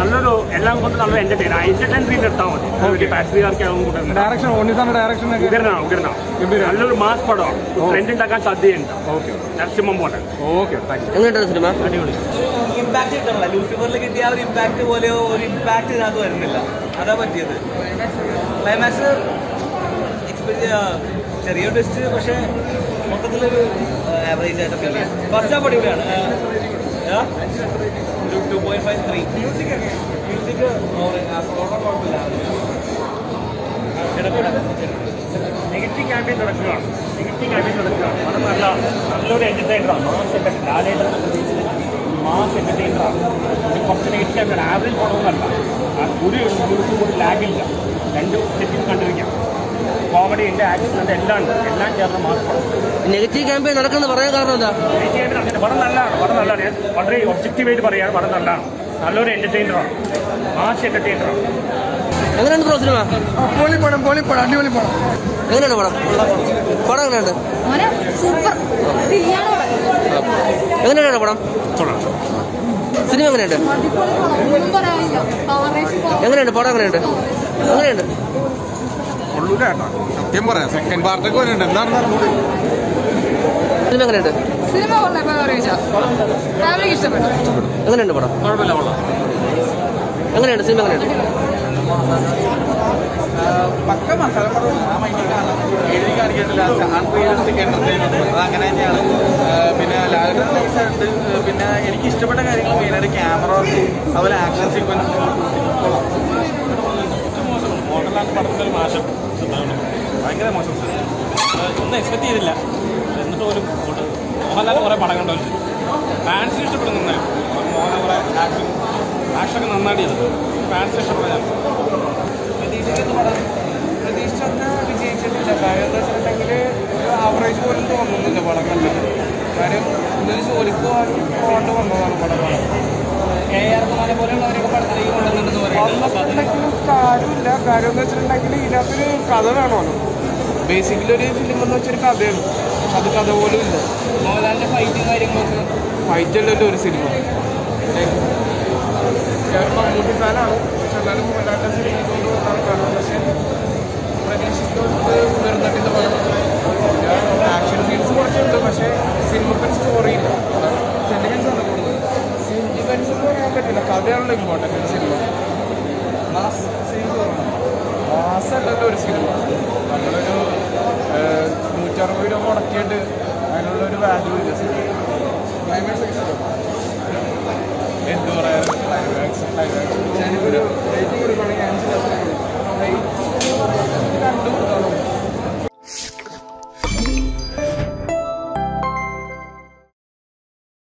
നല്ലൊരു എല്ലാം കൊണ്ട് നല്ല എന്റർടൈൻ എന്റർടൈൻ രീതിയിൽ എടുത്താൽ മതി ഒരു പാസഞ്ചർക്കാർക്ക് ആവും കൂട്ടുന്നത് ഡയറക്ഷൻ ഉണ്ണിസാറിന്റെ ഡയറക്ഷൻ ഒക്കെ ഉഗ്രനാണ് ഉഗ്രനാണ് ഗംഭീരം. നല്ലൊരു മാസ് പടമാണ് ട്രെൻഡ് ഉണ്ടാക്കാൻ സാധ്യതയുണ്ട് ഓക്കെ നരസിംഹം പോലെ ഓക്കെ താങ്ക് യു എങ്ങനെയുണ്ട് സിനിമ അടിപൊളി ഇമ്പാക്ട് കിട്ടണല്ല ലൂസിഫറിൽ കിട്ടിയ ആ ഒരു ഇമ്പാക്ട് പോലെ ഒരു ഇമ്പാക്ട് ഇതിനകത്ത് വരുന്നില്ല അതാ പറ്റിയത് ക്ലൈമാക്സ് ചെറിയ ടെസ്റ്റ് പക്ഷേ മൊത്തത്തിലൊരു ആവറേജ് ആയിട്ട് ഫീൽ ചെയ്യാം ഫസ്റ്റ് ഹാഫ് അടിപൊളിയാണ് ആ, ഒരു two point five three music music കുഴപ്പമില്ല നെഗറ്റീവ് ക്യാമ്പയിൻ നടക്കുകയാണ് നെഗറ്റീവ് ക്യാമ്പയിൻ നടക്കുകയാണ് അത് നല്ല നല്ലൊരു എന്റർടൈനറാണ് മാസ് എന്റർടൈൻ ലാലേട്ടൻ മാസ് എന്റർടൈനറാണ് ഇത് കുറച്ച് നെഗറ്റീവ് ക്യാമ്പയിൻ ആവറേജ് പടമൊന്നുമല്ല ആ ഒരു ദിവസം കൂടി ലാഗില്ല രണ്ട് സെറ്റിൽ കണ്ടിരിക്കാം കോമഡി ഉണ്ട് ആക്ഷൻ ഉണ്ട് എല്ലാം ഉണ്ട് എല്ലാം ചേർന്ന മാസ് പടം നെഗറ്റീവ് ക്യാമ്പയിൻ നടക്കുന്നത് പറയാൻ കാരണം എന്താ നെഗറ്റീവ് ക്യാമ്പയിൻ അങ്ങനെ പടം നല്ലതാണ് പടം നല്ലതാണ് ഞാൻ വളരെ ഒബ്ജക്റ്റീവായിട്ട് പറയുകയാണ് പടം നല്ലതാണ് നല്ലൊരു എന്റർടൈനറാണ് മാസ് എന്റർടൈനറാണ് എങ്ങനെയുണ്ട് ബ്രോ സിനിമ പൊളിപ്പടം പൊളിപ്പടം അടിപൊളി പടം എങ്ങനെയുണ്ട് പടം പടം എങ്ങനെയുണ്ട് മോനെ സൂപ്പർ തീയാണ് എങ്ങനെയുണ്ട് പടം സിനിമ എങ്ങനെയുണ്ട് ഒന്നും പറയാനില്ല ആവേശം എങ്ങനെയുണ്ട് പടം എങ്ങനെയുണ്ട് എങ്ങനെയുണ്ട് കൊള്ളൂല കേട്ടോ സത്യം പറയാം സെക്കൻഡ് പാർട്ടൊക്കെ വരുന്നുണ്ട് എന്താണ് സിനിമ എങ്ങനെയുണ്ട് സിനിമ കൊള്ളാം ഇപ്പൊ അറിയിച്ച ഫാമിലിക്ക് ഇഷ്ടപ്പെട്ടു എങ്ങനെയുണ്ട് പടം എങ്ങനെയുണ്ട് സിനിമ എങ്ങനെയുണ്ട് പക്ക മസാല പടമാണ് ആ മൈൻഡിൽ കാണാം എഴുതി കാണിക്കത്തില്ല അൺറിയലിസ്റ്റിക് എന്റർടൈൻമെന്റ് അത് അങ്ങനെ തന്നെയാണ് ആ, പിന്നെ ലാലയുടെ നൈസായിട്ട് പിന്നെ എനിക്ക് ഇഷ്ടപ്പെട്ട കാര്യങ്ങൾ മെയിനായിട്ട് ക്യാമറ അതുപോലെ ആക്ഷൻ സീക്വൻസ് കൊള്ളാം മോഹൻലാൽ പടത്തിലൊരു മാഷം ഭയങ്കര മോശം ഒന്നും എക്സ്പെക്ട് ചെയ്തില്ല എന്നിട്ട് പോലും അങ്ങോട്ട് മോഹൻലാൽ കുറേ പടം കണ്ടു ഫാൻസിന് ഇഷ്ടപ്പെടുന്ന നന്നായി മോഹൻലാൽ കുറേ ആക്ഷൻ ആക്ഷനൊക്കെ നന്നായിട്ട് ചെയ്തു ഫാൻസിന് ഇഷ്ടപ്പെടുന്ന ഞാൻ പ്രതീക്ഷിക്കുന്ന പടം പ്രതീക്ഷിച്ചൊക്കെ വിജയിച്ചിട്ടില്ല കാര്യം എന്താ വെച്ചിട്ടുണ്ടെങ്കിൽ ആവറേജ് പോലും തോന്നുന്നില്ല പടം കണ്ടത് കാര്യം ഇതൊരു ജോലിക്ക് പോകാണ്ട് വന്നതാണ് പടം എ ആർ കുമാരെ പോലെയുള്ളവരൊക്കെ പടത്തിലേക്ക് കൊണ്ടുവന്നിട്ടുണ്ടെന്ന് പറയുന്നത് കാര്യമില്ല കാര്യം എന്ന് വെച്ചിട്ടുണ്ടെങ്കിൽ ഇതിനകത്തൊരു കഥ വേണമല്ലോ ബേസിക്കലി ഒരു ഫിലിം എന്ന് വെച്ചൊരു കഥയാണ് അത് കഥ പോലും ഇല്ല മോഹൻലാലിന്റെ ഫൈറ്റും കാര്യങ്ങളൊക്കെ ഫൈറ്റ് അല്ലല്ലോ ഒരു സിനിമ ഞാൻ മമ്മൂട്ടി ഫാനാണ് പക്ഷെ എന്നാലും മോഹൻലാലിന്റെ സിനിമ കൊണ്ടുവന്നാണ് കാണുന്നത് പക്ഷേ പ്രതീക്ഷിക്കുന്നത് വരുന്നിട്ടില്ല പടം ആക്ഷൻ സീൻസ് കുറച്ചുണ്ട് പക്ഷേ സിനിമക്കൊരു സ്റ്റോറി ഇല്ല സെന്റിമെന്റ്സ് ആണ് കൂടുതൽ സെന്റിമെന്റ്സ് എന്ന് പറയാൻ പറ്റില്ല കഥയാണല്ലോ ഇമ്പോർട്ടൻ്റ് ഒരു സിനിമ മാസ് സീൻസ് മാസല്ലല്ലോ ഒരു സിനിമ നമ്മളൊരു ഏഹ്, നൂറ്ററുപത് രൂപ മുടക്കിയിട്ട് അതിനുള്ളൊരു വാല്യൂ ഇല്ല സിനിമ ക്ലൈമാക്സ് എന്ത് പറയാനും ക്ലൈമാക്സ് ക്ലൈമാക്സ് ഞാനിപ്പൊരു